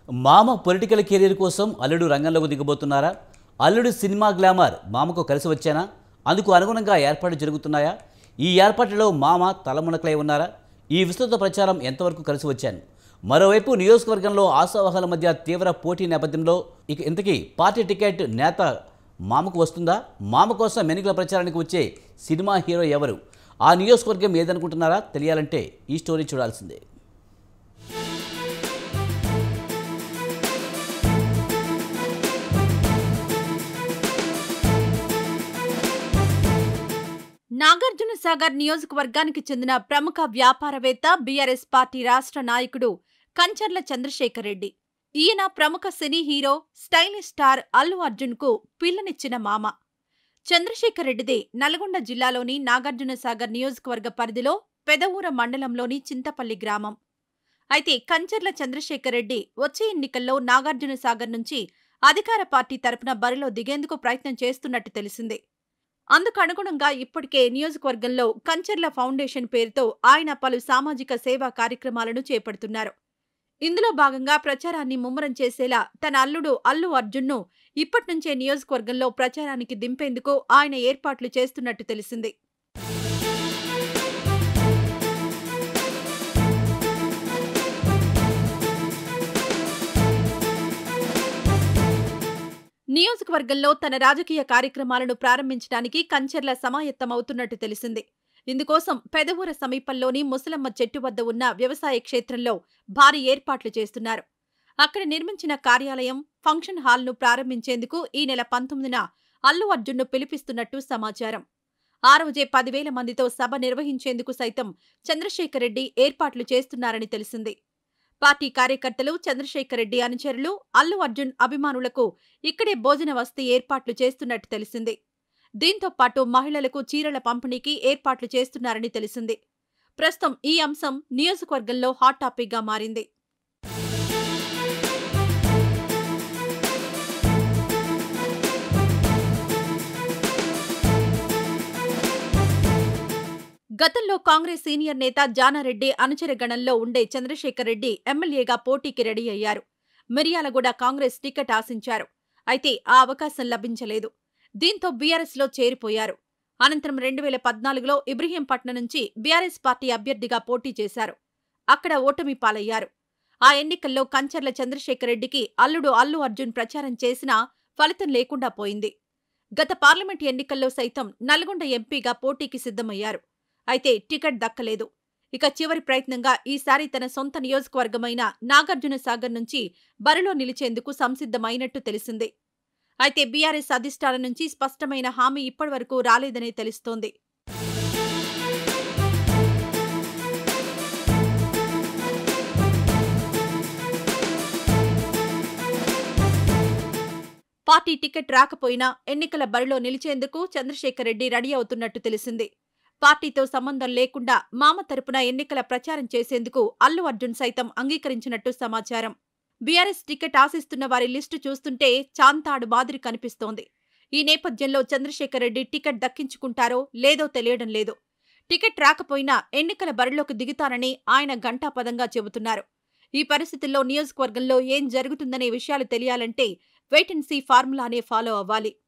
మామ political career కోసం అల్లుడు రంగంలోకి దిగబోతున్నారా అల్లుడు సినిమా గ్లామర్ మామకు కలిసి వచ్చానా అందుకు అనుగుణంగా ఏర్పాట్లు జరుగుతున్నాయా ఈ ఏర్పాట్లలో మామ తలమునకలై ఉన్నారా ఈ విస్తృత ప్రచారం ఎంతవరకు కలిసి వచ్చాను మరోవైపు నియోజకవర్గంలో ఆశావహాల మధ్య తీవ్ర పోటీ నేపథ్యంలో ఇక ఇంతకీ పార్టీ టికెట్ నేత మామకు వస్తుందా మామ కోసం ఎన్నికల ప్రచారానికి వచ్చే సినిమా హీరో ఎవరు ఆ నియోజకవర్గం ఏదనుకుంటున్నారా తెలియాలంటే ఈ స్టోరీ చూడాల్సిందే నాగార్జున సాగర్ నియోజకవర్గానికి చెందిన ప్రముఖ వ్యాపారవేత్త బీఆర్ఎస్ పార్టీ రాష్ట్ర నాయకుడు కంచర్ల చంద్రశేఖర్ రెడ్డి ఈయన ప్రముఖ సినీ hero stylish star Allu Arjun కు పిల్లనిచ్చిన మామ చంద్రశేఖర్ రెడ్డిదే నల్గొండ జిల్లాలోని నాగార్జున సాగర్ నియోజకవర్గ పరిధిలో పెదవూర మండలంలోని చింతపల్లి గ్రామం అయితే కంచర్ల చంద్రశేఖర్ రెడ్డి వచ్చే ఎన్నికల్లో నాగార్జున సాగర్ నుంచి అధికార పార్టీ తరపున బరిలో దిగేందుకు ప్రయత్నం చేస్తున్నట్టు తెలిసింది అందుకు అనుగుణంగా ఇప్పటికే నియోజకవర్గంలో కంచర్ల ఫౌండేషన్ పేరుతో ఆయన పలు సామాజిక సేవా కార్యక్రమాలను చేపడుతున్నారు ఇందులో భాగంగా ప్రచారాన్ని ముమ్మరం చేసేలా తన అల్లుడు అల్లు అర్జున్ను ఇప్పట్నుంచే నియోజకవర్గంలో ప్రచారానికి దింపేందుకు ఆయన ఏర్పాట్లు చేస్తున్నట్టు తెలిసింది నియోజకవర్గంలో తన రాజకీయ కార్యక్రమాలను ప్రారంభించడానికి కంచర్ల సమాయత్తమవుతున్నట్టు తెలిసింది ఇందుకోసం పెదవూర సమీపంలోని ముసలమ్మ చెట్టు వద్ద ఉన్న వ్యవసాయ క్షేత్రంలో భారీ ఏర్పాట్లు చేస్తున్నారు అక్కడ నిర్మించిన కార్యాలయం ఫంక్షన్ హాల్ను ప్రారంభించేందుకు ఈ నెల పంతొమ్మిదిన అల్లు అర్జున్ను పిలిపిస్తున్నట్టు సమాచారం ఆ రోజే పదివేల మందితో సభ నిర్వహించేందుకు సైతం చంద్రశేఖర్ రెడ్డి ఏర్పాట్లు చేస్తున్నారని తెలిసింది పార్టీ కార్యకర్తలు చంద్రశేఖర్ రెడ్డి అనుచరులు అల్లు అర్జున్ అభిమానులకు ఇక్కడే భోజన వసతి ఏర్పాట్లు చేస్తున్నట్టు తెలిసింది దీంతో పాటు మహిళలకు చీరల పంపిణీకి ఏర్పాట్లు చేస్తున్నారని తెలిసింది ప్రస్తుతం ఈ అంశం నియోజకవర్గంలో హాట్ టాపిక్గా మారింది గతంలో కాంగ్రెస్ సీనియర్ నేత జానారెడ్డి అనుచర గణంలో ఉండే చంద్రశేఖర్ రెడ్డి ఎమ్మెల్యేగా పోటీకి రెడీ అయ్యారు మిర్యాలగూడ కాంగ్రెస్ టికెట్ ఆశించారు అయితే ఆ అవకాశం లభించలేదు దీంతో బీఆర్ఎస్లో చేరిపోయారు అనంతరం రెండు వేల పద్నాలుగులో ఇబ్రహీంపట్నం నుంచి బీఆర్ఎస్ పార్టీ అభ్యర్థిగా పోటీ చేశారు అక్కడ ఓటమి పాలయ్యారు ఆ ఎన్నికల్లో కంచర్ల చంద్రశేఖర్ రెడ్డికి అల్లుడు అల్లు అర్జున్ ప్రచారం చేసినా ఫలితం లేకుండా పోయింది గత పార్లమెంట్ ఎన్నికల్లో సైతం నల్గొండ ఎంపీగా పోటీకి సిద్ధమయ్యారు అయితే టికెట్ దక్కలేదు ఇక చివరి ప్రయత్నంగా ఈసారి తన సొంత నియోజకవర్గమైన నాగార్జున సాగర్ నుంచి బరిలో నిలిచేందుకు సంసిద్ధమైనట్టు తెలిసింది అయితే బీఆర్ఎస్ అధిష్టానం నుంచి స్పష్టమైన హామీ ఇప్పటివరకు రాలేదనే తెలుస్తోంది పార్టీ టికెట్ రాకపోయినా ఎన్నికల బరిలో నిలిచేందుకు చంద్రశేఖర్ రెడ్డి రెడీ అవుతున్నట్టు తెలిసింది పార్టీతో సంబంధం లేకుండా మామ తరపున ఎన్నికల ప్రచారం చేసేందుకు అల్లు అర్జున్ సైతం అంగీకరించినట్టు సమాచారం బీఆర్ఎస్ టికెట్ ఆశిస్తున్న వారి లిస్టు చూస్తుంటే చాంతాడు మాదిరి కనిపిస్తోంది ఈ నేపథ్యంలో చంద్రశేఖర్ రెడ్డి టికెట్ దక్కించుకుంటారో లేదో తెలియడం లేదు టికెట్ రాకపోయినా ఎన్నికల బరిలోకి దిగుతారని ఆయన ఘంటాపదంగా చెబుతున్నారు ఈ పరిస్థితుల్లో నియోజకవర్గంలో ఏం జరుగుతుందనే విషయాలు తెలియాలంటే వెయిట్ అండ్ సీ ఫార్ములానే ఫాలో అవ్వాలి